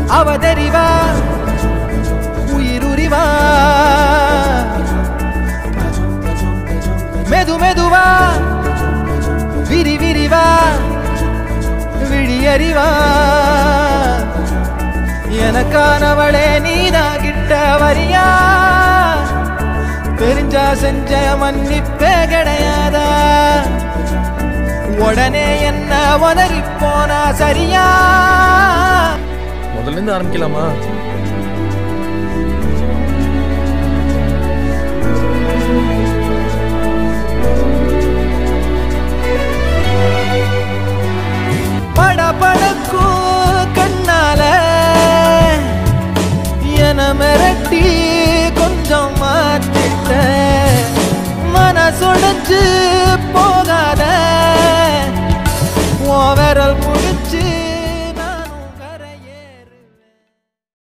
அவதறிவா உயிருரிவா மெது மெதுவா விரி விரிவா விழியறிவா எனக்கானவளே நீதான் கிட்ட வரியா தெரிஞ்சா செஞ்ச மன்னிப்பே கிடையாதா உடனே என்ன உதறி போனா சரியா முதல்ல இருந்து ஆரம்பிக்கலாமா பட படக்கும் கண்ணால என மிரட்டி கொஞ்சம் மாத்திட்ட மனசுடைஞ்சு